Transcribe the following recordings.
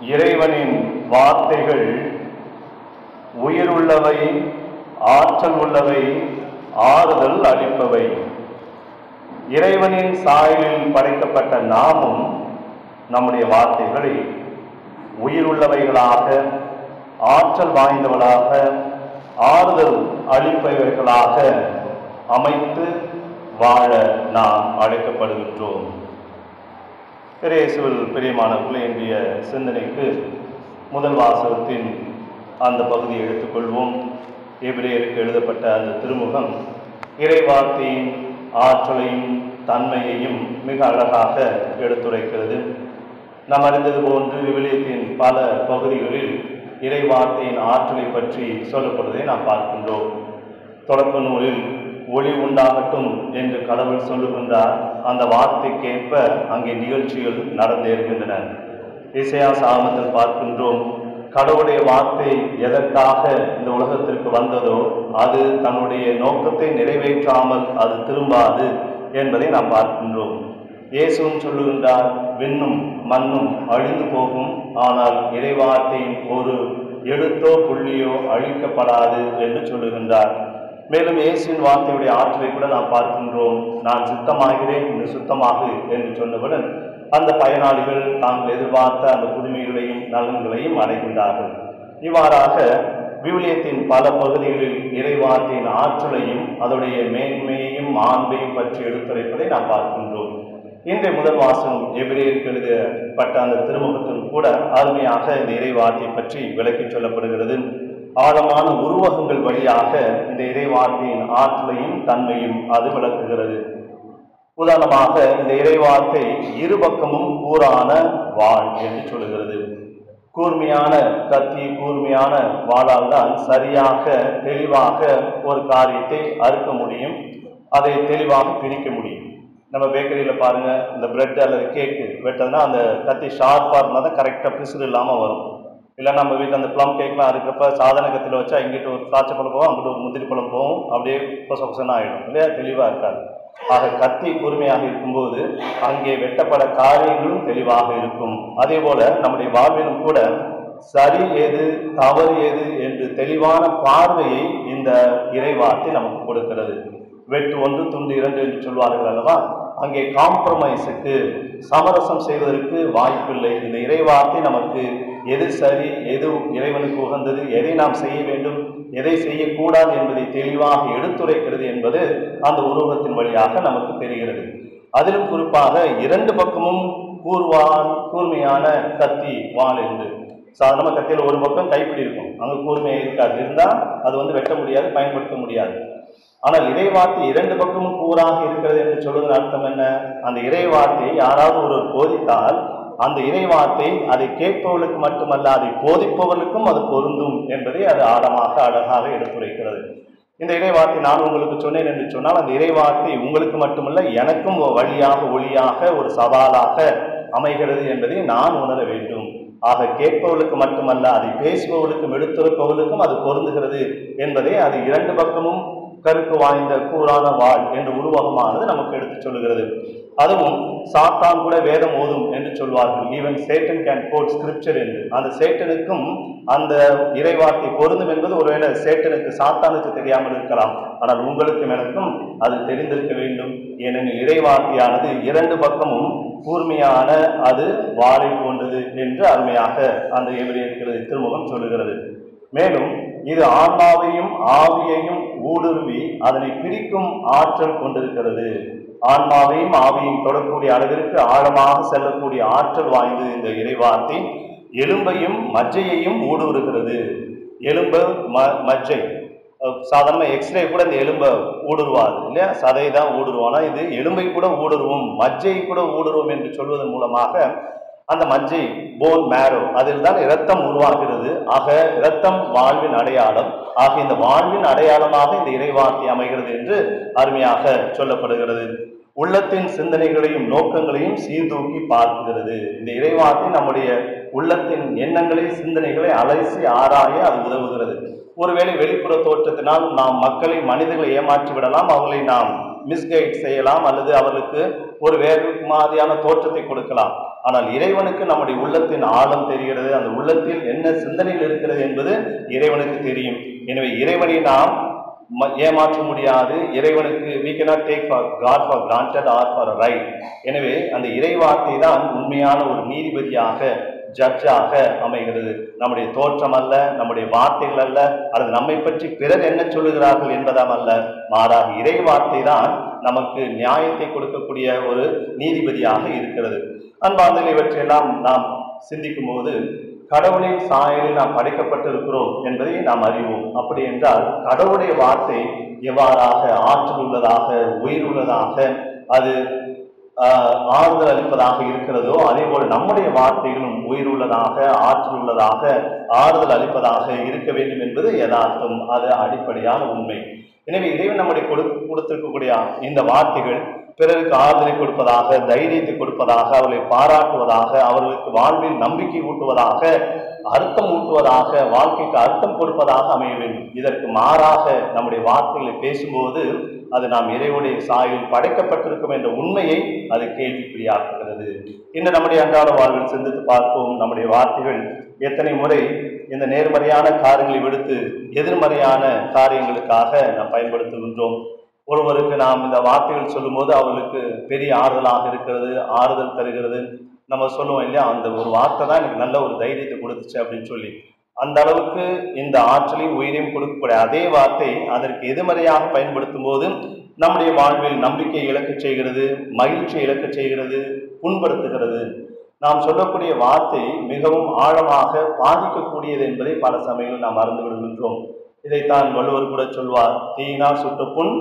இறைவனின் வார்த்தைகள் உயிருள்ளவை ஆற்றல் உள்ளவை ஆறுதல் அளிப்பவை இறைவனின் சாயலில் படைக்கப்பட்ட நாமும் நம்முடைய வார்த்தைகளை உயிருள்ளவைகளாக ஆற்றல் வாய்ந்தவளாக ஆறுதல் அளிப்பவர்களாக அமைத்து வாழ நாம் அழைக்கப்படுகின்றோம் இயேசுவில் பிரியமானவர்களே இன்றைய சிந்தனைக்கு முதல் வாசகத்தின் அந்த பகுதியை எடுத்துக்கொள்வோம் எபிரேயருக்கு எழுதப்பட்ட அந்த திருமுகம் இறைவார்த்தையின் ஆற்றலையும் தன்மையையும் மிக அழகாக எடுத்துரைக்கிறது நாம் அறிந்தது போன்று விவிலியத்தின் பல பகுதிகளில் இறைவார்த்தையின் ஆற்றலை பற்றி சொல்லப்படுவதை நாம் பார்க்கின்றோம் தொடக்க நூலில் ஒளி உண்டாகட்டும் என்று கடவுள் சொல்லுகின்றார் அந்த வார்த்தைக்கேற்ப அங்கே நிகழ்ச்சிகள் நடந்தேறுகின்றன இசையா சாமத்தில் பார்க்கின்றோம் கடவுளுடைய வார்த்தை எதற்காக இந்த உலகத்திற்கு வந்ததோ அது தன்னுடைய நோக்கத்தை நிறைவேற்றாமல் அது திரும்பாது என்பதை நாம் பார்க்கின்றோம் இயேசுவும் சொல்லுகின்றார் விண்ணும் மண்ணும் அழிந்து போகும் ஆனால் இறைவார்த்தையின் ஒரு எழுத்தோ புள்ளியோ அழிக்கப்படாது என்று சொல்லுகின்றார் மேலும் இயேசுவின் வார்த்தையுடைய ஆற்றலை கூட நாம் பார்க்கின்றோம் நான் சுத்தமாகிறேன் இன்று சுத்தமாகு என்று சொன்னவுடன் அந்த பயனாளிகள் தாங்கள் எதிர்பார்த்த அந்த புதுமைகளையும் நலன்களையும் அடைகின்றார்கள் இவ்வாறாக விவிலியத்தின் பல பகுதிகளில் இறைவார்த்தையின் ஆற்றலையும் அதனுடைய மேன்மையையும் மாண்பையும் பற்றி எடுத்துரைப்பதை நாம் பார்க்கின்றோம் இன்றைய முதல் வாசகம் எபிரேயருக்கு எழுதப்பட்ட அந்த திருமுகத்தில் கூட அருமையாக இந்த இறைவார்த்தை பற்றி விளக்கிச் சொல்லப்படுகிறது ஆழமான உருவகங்கள் வழியாக இந்த இறைவார்த்தையின் ஆற்றலையும் தன்மையும் அது விளக்குகிறது உதாரணமாக இந்த இறைவார்த்தை இரு பக்கமும் கூரான வாழ் என்று சொல்லுகிறது கூர்மையான கத்தி கூர்மையான வாளால் தான் சரியாக தெளிவாக ஒரு காரியத்தை அறுக்க முடியும் அதை தெளிவாக பிரிக்க முடியும் நம்ம பேக்கரியில் பாருங்க இந்த பிரெட் அல்லது கேக்கு வெட்டதுன்னா அந்த கத்தி ஷார்ப்பாக இருந்தால் தான் கரெக்டாக பிசுறு இல்லாமல் வரும் இல்லை நம்ம வீட்டில் அந்த ப்ளம் கேக்லாம் இருக்கிறப்ப சாதன கத்தில் வச்சா இங்கிட்ட ஒரு திராட்சை பழம் போகும் அங்கிட்ட ஒரு முந்திரி பழம் போகும் அப்படியே கொச கொசன்னு ஆகிடும் இல்லையா தெளிவாக இருக்காது ஆக கத்தி கூர்மையாக இருக்கும்போது அங்கே வெட்டப்பட காரியங்களும் தெளிவாக இருக்கும் அதே போல நம்முடைய வாழ்விலும் கூட சரி எது தவறு எது என்று தெளிவான பார்வையை இந்த இறைவார்த்தை நமக்கு கொடுக்கிறது வெட்டு ஒன்று துண்டு இரண்டு என்று சொல்வார்கள் அல்லவா அங்கே காம்ப்ரமைஸுக்கு சமரசம் செய்வதற்கு வாய்ப்பில்லை இந்த இறைவார்த்தை நமக்கு எது சரி எது இறைவனுக்கு உகந்தது எதை நாம் செய்ய வேண்டும் எதை செய்யக்கூடாது என்பதை தெளிவாக எடுத்துரைக்கிறது என்பது அந்த உருவகத்தின் வழியாக நமக்கு தெரிகிறது அதிலும் குறிப்பாக இரண்டு பக்கமும் கூர்வான் கூர்மையான கத்தி வாள் என்று சாதாரணமாக கத்தியில் ஒரு பக்கம் கைப்பிடி இருக்கும் அங்கே கூர்மையாக இருக்காது இருந்தால் அது வந்து வெட்ட முடியாது பயன்படுத்த முடியாது ஆனால் இறைவார்த்தை இரண்டு பக்கமும் கூறாக இருக்கிறது என்று சொல்வதன் அர்த்தம் என்ன அந்த இறைவார்த்தையை யாராவது ஒருவர் போதித்தால் அந்த இறைவார்த்தை அதை கேட்பவர்களுக்கு மட்டுமல்ல அதை போதிப்பவர்களுக்கும் அது பொருந்தும் என்பதை அது ஆழமாக அழகாக எடுத்துரைக்கிறது இந்த இறைவார்த்தை நான் உங்களுக்கு சொன்னேன் என்று சொன்னால் அந்த இறைவார்த்தை உங்களுக்கு மட்டுமல்ல எனக்கும் வழியாக ஒளியாக ஒரு சவாலாக அமைகிறது என்பதை நான் உணர வேண்டும் ஆக கேட்பவர்களுக்கு மட்டுமல்ல அதை பேசுபவர்களுக்கும் எடுத்துரைப்பவர்களுக்கும் அது பொருந்துகிறது என்பதை அது இரண்டு பக்கமும் கருக்கு வாய்ந்த கூறான வாழ் என்ற உருவகமானது நமக்கு எடுத்துச் சொல்லுகிறது அதுவும் சாத்தான் கூட வேதம் ஓதும் என்று சொல்வார்கள் even Satan can quote scripture என்று அந்த சேட்டனுக்கும் அந்த இறைவார்த்தை பொருந்தும் என்பது ஒருவேளை சேட்டனுக்கு சாத்தானுக்கு தெரியாமல் இருக்கலாம் ஆனால் உங்களுக்கும் எனக்கும் அது தெரிந்திருக்க வேண்டும் ஏனெனில் இறைவார்த்தையானது இரண்டு பக்கமும் கூர்மையான அது வாழை போன்றது என்று அருமையாக அந்த எவரியர்கிறது திருமுகம் சொல்லுகிறது மேலும் இது ஆன்மாவையும் ஆவியையும் ஊடுருவி அதனை பிரிக்கும் ஆற்றல் கொண்டிருக்கிறது ஆன்மாவையும் ஆவியையும் தொடக்கூடிய அளவிற்கு ஆழமாக செல்லக்கூடிய ஆற்றல் வாய்ந்தது இந்த இறைவார்த்தை எலும்பையும் மஜ்ஜையையும் ஊடுருகிறது எலும்பு ம மஜ்ஜை சாதாரண எக்ஸ்ரே கூட இந்த எலும்பை ஊடுருவாது இல்லையா சதை தான் ஊடுருவானா இது எலும்பை கூட ஊடுருவும் மஜ்ஜை கூட ஊடுருவும் என்று சொல்வதன் மூலமாக அந்த மஜ்ஜை போன் மேரோ அதில் தான் இரத்தம் உருவாகிறது ஆக இரத்தம் வாழ்வின் அடையாளம் ஆக இந்த வாழ்வின் அடையாளமாக இந்த இறைவார்த்தை அமைகிறது என்று அருமையாக சொல்லப்படுகிறது உள்ளத்தின் சிந்தனைகளையும் நோக்கங்களையும் சீர்தூக்கி பார்க்கிறது இந்த இறைவார்த்தை நம்முடைய உள்ளத்தின் எண்ணங்களை சிந்தனைகளை அலசி ஆராய அது உதவுகிறது ஒருவேளை வெளிப்புற தோற்றத்தினால் நாம் மக்களை மனிதர்களை ஏமாற்றி விடலாம் அவர்களை நாம் மிஸ்கைட் செய்யலாம் அல்லது அவர்களுக்கு ஒரு வேறு மாதிரியான தோற்றத்தை கொடுக்கலாம் ஆனால் இறைவனுக்கு நம்முடைய உள்ளத்தின் ஆழம் தெரிகிறது அந்த உள்ளத்தில் என்ன சிந்தனைகள் இருக்கிறது என்பது இறைவனுக்கு தெரியும் எனவே இறைவனை நாம் ம- ஏமாற்ற முடியாது இறைவனுக்கு we cannot take for God for granted or for right எனவே அந்த இறைவார்த்தை தான் உண்மையான ஒரு நீதிபதியாக ஜட்ஜாக அமைகிறது நம்முடைய தோற்றம் அல்ல நம்முடைய வார்த்தைகள் அல்ல அல்லது நம்மை பற்றி பிறர் என்ன சொல்லுகிறார்கள் என்பதாம் அல்ல மாறாக இறை வார்த்தை தான் நமக்கு நியாயத்தை கொடுக்கக்கூடிய ஒரு நீதிபதியாக இருக்கிறது அன்பார்ந்த இவற்றையெல்லாம் நாம் சிந்திக்கும் போது கடவுளின் சாயலில் நாம் படைக்கப்பட்டிருக்கிறோம் என்பதை நாம் அறிவோம் அப்படி என்றால் கடவுளுடைய வார்த்தை எவ்வாறாக ஆற்றல் உள்ளதாக உயிர் உள்ளதாக அது ஆஹ், ஆறுதல் அளிப்பதாக இருக்கிறதோ அதே போல நம்முடைய வார்த்தைகளும் உயிர் உள்ளதாக ஆற்றல் உள்ளதாக ஆறுதல் அளிப்பதாக இருக்க வேண்டும் என்பது யதார்த்தம் அது அடிப்படையான உண்மை எனவே இறைவன் நம்முடைய கொடு கொடுத்திருக்கக்கூடிய இந்த வார்த்தைகள் பிறருக்கு ஆறுதலை கொடுப்பதாக தைரியத்தை கொடுப்பதாக அவர்களை பாராட்டுவதாக அவர்களுக்கு வாழ்வில் நம்பிக்கை ஊட்டுவதாக அர்த்தம் ஊட்டுவதாக வாழ்க்கைக்கு அர்த்தம் கொடுப்பதாக அமைய வேண்டும் இதற்கு மாறாக நம்முடைய வார்த்தைகளை பேசும்போது அது நாம் இறைவனுடைய சாயலில் படைக்கப்பட்டிருக்கும் என்ற உண்மையை அது கேள்விக்குறியாக்குகிறது இன்று நம்முடைய அன்றாட வாழ்வில் சிந்தித்து பார்ப்போம் நம்முடைய வார்த்தைகள் எத்தனை முறை இந்த நேர்மறையான காரியங்களை விடுத்து எதிர்மறையான காரியங்களுக்காக நாம் பயன்படுத்துகின்றோம் ஒருவருக்கு நாம் இந்த வார்த்தைகள் சொல்லும்போது அவர்களுக்கு பெரிய ஆறுதலாக இருக்கிறது ஆறுதல் தருகிறது நம்ம சொல்லுவோம் இல்லையா அந்த ஒரு வார்த்தை தான் எனக்கு நல்ல ஒரு தைரியத்தை கொடுத்துச்சு அப்படின்னு சொல்லி அந்த அளவுக்கு இந்த ஆற்றலையும் உயிரையும் கொடுக்கக்கூடிய அதே வார்த்தை அதற்கு எதிர்மறையாக பயன்படுத்தும் போது நம்முடைய வாழ்வில் நம்பிக்கை இழக்கச் செய்கிறது மகிழ்ச்சி இழக்கச் செய்கிறது புண்படுத்துகிறது நாம் சொல்லக்கூடிய வார்த்தை மிகவும் ஆழமாக பாதிக்கக்கூடியது என்பதை பல சமயங்களில் நாம் மறந்து விடுகின்றோம் இதைத்தான் வள்ளுவர் கூட சொல்வார் தீயினால் சுட்ட புண்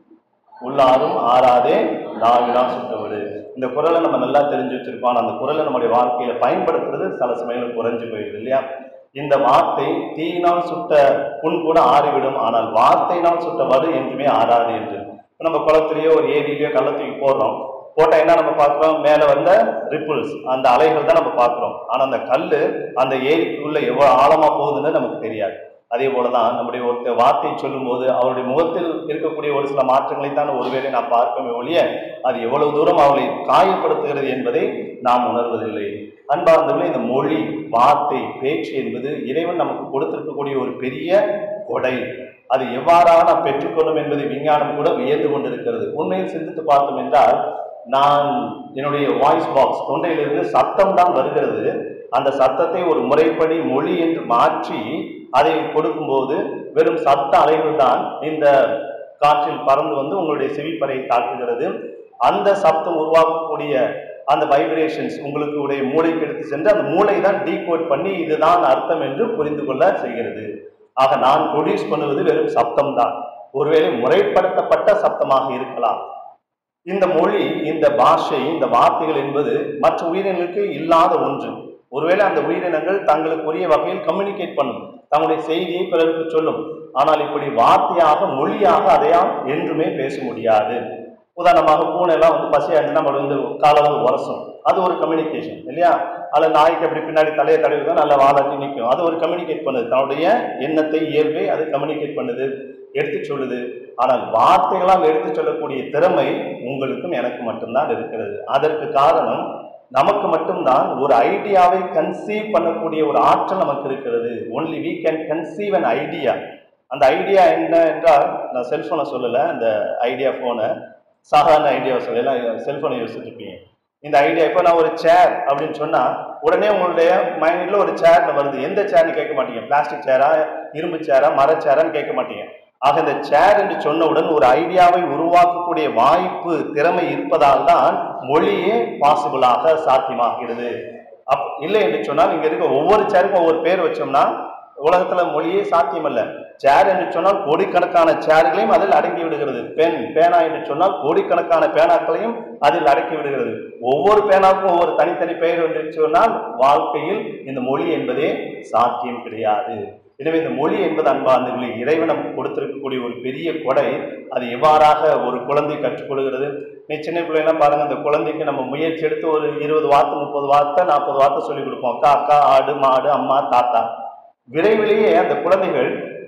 உள்ளாரும் ஆறாதே நாவினால் சுட்டவிடு இந்த குரலை நம்ம நல்லா தெரிஞ்சு வச்சிருக்கோம் ஆனா அந்த குரலை நம்முடைய வாழ்க்கையில பயன்படுத்துறது சில சமயங்கள் குறைஞ்சு போயிடுது இல்லையா இந்த வார்த்தை தீயினால் சுட்ட புண் கூட ஆறிவிடும் ஆனால் வார்த்தையினால் சுட்ட வடு என்றுமே ஆறாது என்று இப்ப நம்ம குளத்திலேயோ ஒரு ஏரியிலையோ கள்ளத்துக்கு போடுறோம் போட்டா என்ன நம்ம பார்க்கிறோம் மேல வந்த ரிப்பிள்ஸ் அந்த அலைகள் தான் நம்ம பார்க்கிறோம் ஆனா அந்த கல்லு அந்த ஏரிக்குள்ள எவ்வளவு ஆழமா போகுதுன்னு நமக்கு தெரியாது அதே போலதான் நம்முடைய ஒருத்த வார்த்தை சொல்லும்போது அவருடைய முகத்தில் இருக்கக்கூடிய ஒரு சில மாற்றங்களை தான் ஒருவேளை நாம் பார்க்கவே ஒழிய அது எவ்வளவு தூரம் அவளை காயப்படுத்துகிறது என்பதை நாம் உணர்வதில்லை அன்பார்ந்தவர்களே இந்த மொழி வார்த்தை பேச்சு என்பது இறைவன் நமக்கு கொடுத்திருக்கக்கூடிய ஒரு பெரிய கொடை அது எவ்வாறாக நாம் பெற்றுக்கொள்ளும் என்பதை விஞ்ஞானம் கூட வியந்து கொண்டிருக்கிறது உண்மையில் சிந்தித்து பார்த்தோம் என்றால் நான் என்னுடைய வாய்ஸ் பாக்ஸ் தொண்டையிலிருந்து சத்தம் தான் வருகிறது அந்த சத்தத்தை ஒரு முறைப்படி மொழி என்று மாற்றி அதை கொடுக்கும்போது வெறும் சத்த அலைகள் தான் இந்த காற்றில் பறந்து வந்து உங்களுடைய செவிப்பறை தாக்குகிறது அந்த சப்தம் உருவாக்கக்கூடிய அந்த வைப்ரேஷன்ஸ் உங்களுக்கு உடைய மூளைக்கு எடுத்து சென்று அந்த மூளை தான் டீகோட் பண்ணி இதுதான் அர்த்தம் என்று புரிந்து கொள்ள செய்கிறது ஆக நான் ப்ரொடியூஸ் பண்ணுவது வெறும் சப்தம் தான் ஒருவேளை முறைப்படுத்தப்பட்ட சப்தமாக இருக்கலாம் இந்த மொழி இந்த பாஷை இந்த வார்த்தைகள் என்பது மற்ற உயிரினங்களுக்கு இல்லாத ஒன்று ஒருவேளை அந்த உயிரினங்கள் தங்களுக்கு உரிய வகையில் கம்யூனிகேட் பண்ணும் தங்களுடைய செய்தியை பிறருக்கு சொல்லும் ஆனால் இப்படி வார்த்தையாக மொழியாக அதையால் என்றுமே பேச முடியாது உதாரணமாக பூனை எல்லாம் வந்து பசியா இருந்து நம்ம வந்து காலை வந்து உரசும் அது ஒரு கம்யூனிகேஷன் இல்லையா அல்ல நாய்க்கு அப்படி பின்னாடி தலையை தடவி தான் நல்லா வாழாட்டி நிற்கும் அது ஒரு கம்யூனிகேட் பண்ணுது தன்னுடைய எண்ணத்தை இயல்பை அது கம்யூனிகேட் பண்ணுது எடுத்து சொல்லுது ஆனால் வார்த்தைகளால் எடுத்து சொல்லக்கூடிய திறமை உங்களுக்கும் எனக்கு மட்டும்தான் இருக்கிறது அதற்கு காரணம் நமக்கு மட்டும்தான் ஒரு ஐடியாவை கன்சீவ் பண்ணக்கூடிய ஒரு ஆற்றல் நமக்கு இருக்கிறது only we can conceive an idea அந்த ஐடியா என்ன என்றால் நான் செல்போனை சொல்லலை அந்த ஐடியா ஃபோனை சாதாரண ஐடியாவை சொல்லலாம் செல்போனை யோசிச்சுருப்பீங்க இந்த ஐடியா இப்போ நான் ஒரு சேர் அப்படின்னு சொன்னா உடனே உங்களுடைய மைண்ட்ல ஒரு சேர்னு வருது எந்த சேர்னு கேட்க மாட்டீங்க பிளாஸ்டிக் சேரா இரும்பு சேரா மர சேரான்னு கேட்க மாட்டீங்க ஆக இந்த சேர் என்று சொன்னவுடன் ஒரு ஐடியாவை உருவாக்கக்கூடிய வாய்ப்பு திறமை இருப்பதால் தான் மொழியே பாசிபிளாக சாத்தியமாகிறது அப் இல்லை என்று சொன்னால் இங்க இருக்க ஒவ்வொரு சேருக்கும் ஒவ்வொரு பேர் வச்சோம்னா உலகத்துல மொழியே சாத்தியமல்ல சேர் என்று சொன்னால் கோடிக்கணக்கான சேர்களையும் அதில் அடங்கி விடுகிறது பென் பேனா என்று சொன்னால் கோடிக்கணக்கான பேனாக்களையும் அதில் அடக்கி விடுகிறது ஒவ்வொரு பேனாவுக்கும் ஒவ்வொரு தனித்தனி பெயர் என்று சொன்னால் வாழ்க்கையில் இந்த மொழி என்பதே சாத்தியம் கிடையாது எனவே இந்த மொழி என்பது அன்பார்ந்தவர்களே இறைவன் நமக்கு கொடுத்திருக்கக்கூடிய ஒரு பெரிய கொடை அது எவ்வாறாக ஒரு குழந்தை கற்றுக்கொள்கிறது நீ சின்ன பிள்ளைலாம் பாருங்க அந்த குழந்தைக்கு நம்ம முயற்சி எடுத்து ஒரு இருபது வார்த்தை முப்பது வார்த்தை நாற்பது வார்த்தை சொல்லி கொடுப்போம் அக்கா அக்கா ஆடு மாடு அம்மா தாத்தா விரைவிலேயே அந்த குழந்தைகள்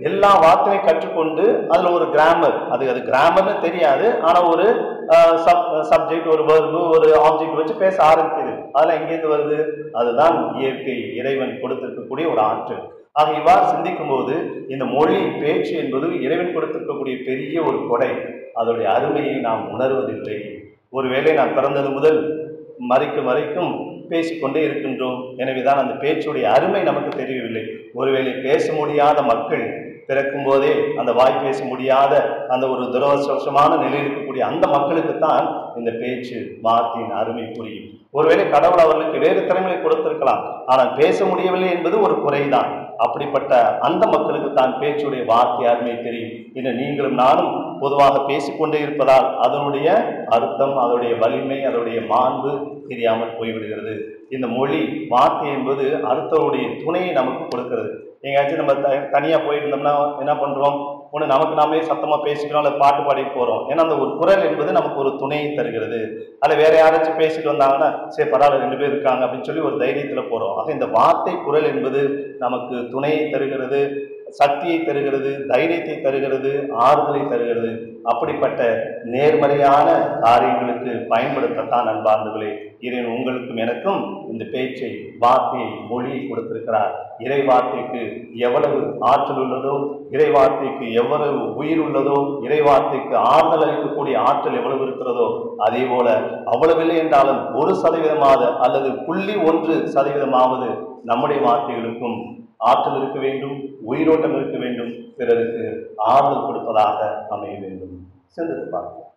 எல்லா வார்த்தையும் கற்றுக்கொண்டு அதுல ஒரு கிராமர் அது அது கிராமர்னு தெரியாது ஆனா ஒரு சப் சப்ஜெக்ட் ஒரு verb ஒரு ஆப்ஜெக்ட் வச்சு பேச ஆரம்பிக்குது அதெல்லாம் எங்கேருந்து வருது அதுதான் இயற்கை இறைவன் கொடுத்திருக்கக்கூடிய ஒரு ஆற்றல் ஆக இவ்வாறு சிந்திக்கும் போது இந்த மொழி பேச்சு என்பது இறைவன் கொடுத்திருக்கக்கூடிய பெரிய ஒரு கொடை அதோடைய அருமையை நாம் உணர்வதில்லை ஒருவேளை நான் பிறந்தது முதல் மறைக்கும் வரைக்கும் பேசிக்கொண்டே இருக்கின்றோம் எனவேதான் அந்த பேச்சுடைய அருமை நமக்கு தெரியவில்லை ஒருவேளை பேச முடியாத மக்கள் பிறக்கும் போதே அந்த வாய் பேச முடியாத அந்த ஒரு துரவசமான நிலையில் இருக்கக்கூடிய அந்த மக்களுக்கு தான் இந்த பேச்சு வார்த்தையின் அருமை புரியும் ஒருவேளை கடவுள் அவர்களுக்கு வேறு திறமையை கொடுத்திருக்கலாம் ஆனால் பேச முடியவில்லை என்பது ஒரு குறைதான் அப்படிப்பட்ட அந்த மக்களுக்கு தான் பேச்சுடைய வார்த்தை அருமை தெரியும் இன்னும் நீங்களும் நானும் பொதுவாக பேசிக்கொண்டே இருப்பதால் அதனுடைய அர்த்தம் அதனுடைய வலிமை அதனுடைய மாண்பு தெரியாமல் போய்விடுகிறது இந்த மொழி வார்த்தை என்பது அடுத்தவருடைய துணையை நமக்கு கொடுக்கிறது எங்கேயாச்சும் நம்ம த தனியாக போயிருந்தோம்னா என்ன பண்ணுறோம் ஒன்று நமக்கு நாமே சத்தமாக பேசிக்கிறோம் அல்லது பாட்டு பாடிட்டு போகிறோம் ஏன்னா அந்த ஒரு குரல் என்பது நமக்கு ஒரு துணையை தருகிறது அல்ல வேற யாராச்சும் பேசிட்டு வந்தாங்கன்னா சரி பரவாயில்ல ரெண்டு பேர் இருக்காங்க அப்படின்னு சொல்லி ஒரு தைரியத்தில் போகிறோம் ஆக இந்த வார்த்தை குரல் என்பது நமக்கு துணையை தருகிறது சக்தியை தருகிறது தைரியத்தை தருகிறது ஆறுதலை தருகிறது அப்படிப்பட்ட நேர்மறையான காரியங்களுக்கு பயன்படுத்தத்தான் அன்பார்ந்தவர்களே இறைவன் உங்களுக்கும் எனக்கும் இந்த பேச்சை வார்த்தையை மொழியை கொடுத்திருக்கிறார் இறை வார்த்தைக்கு எவ்வளவு ஆற்றல் உள்ளதோ இறை வார்த்தைக்கு எவ்வளவு உயிர் உள்ளதோ இறை வார்த்தைக்கு ஆறுதல் அளிக்கக்கூடிய ஆற்றல் எவ்வளவு இருக்கிறதோ அதே போல அவ்வளவில்லை என்றாலும் ஒரு சதவீதமாவது அல்லது புள்ளி ஒன்று சதவீதமாவது நம்முடைய வார்த்தைகளுக்கும் ஆற்றல் இருக்க வேண்டும் உயிரோட்டம் இருக்க வேண்டும் பிறருக்கு ஆறுதல் கொடுப்பதாக அமைய வேண்டும் சிந்தித்து பார்ப்போம்